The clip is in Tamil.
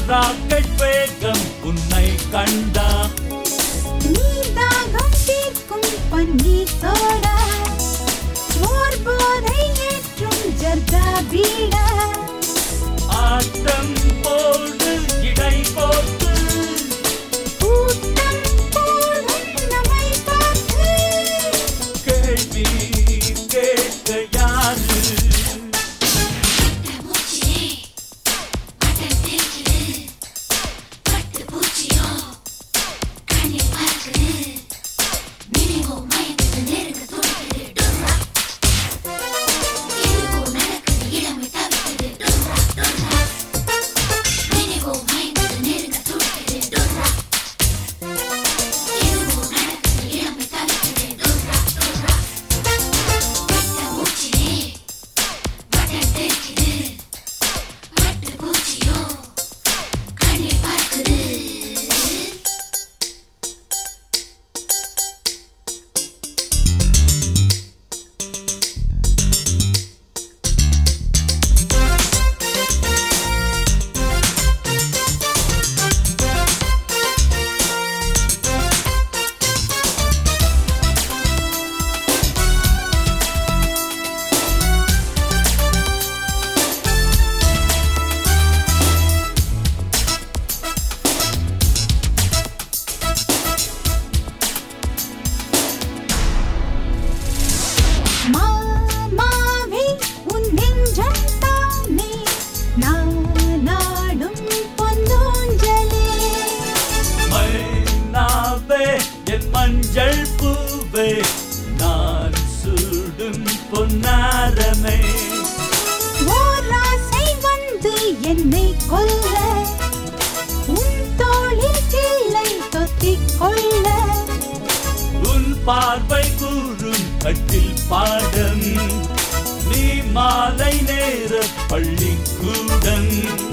ராக்கெட் வேகம் உன்னை கண்டா நீ தாகம் தீர்க்கும் பன்னீர் சோடா ஓர் போதை ஏற்றும் ஜர்தா பீடா ஆட்டம் போடு இடை போட்டு கூட்டம் போடும் நம்மை பார்த்து கேள்வி கேட்க யாரு மூச்சிலே மதம் தெரிக்குது பட்டு பூச்சியோ கண்ணில் பார்க்குது நினைவோ மயக்குது நெருங்க துடிக்குது டொர்ரா எதுவோ நடக்குது இளமை தவிக்குது டொர்ரா டொர்ரா நினைவோ மயக்குது நெருங்க துடிக்குது டொர்ரா எதுவோ நடக்குது இளமை தவிக்குது டொர்ரா டொர்ரா பட்ட மூச்சிலே மதம் தெரிக்குது பட்டு பூச்சியோ கண்ணில் பார்க்குது மாமாவே உன் நெஞ்சம் தானே நாடும் பொன்னூஞ்சலே மைனாவே என் மஞ்சள் பூவே நான் சூடும் பொன்னாரமே ஓர் ஆசை வந்து என்னை கொல்ல உன் தோளில் கிள்ளை தொத்திக் கொள்ள உன் பார்வை கூறும் கட்டில் பாடம் நீ மாலை நேர பள்ளிக்கூடம்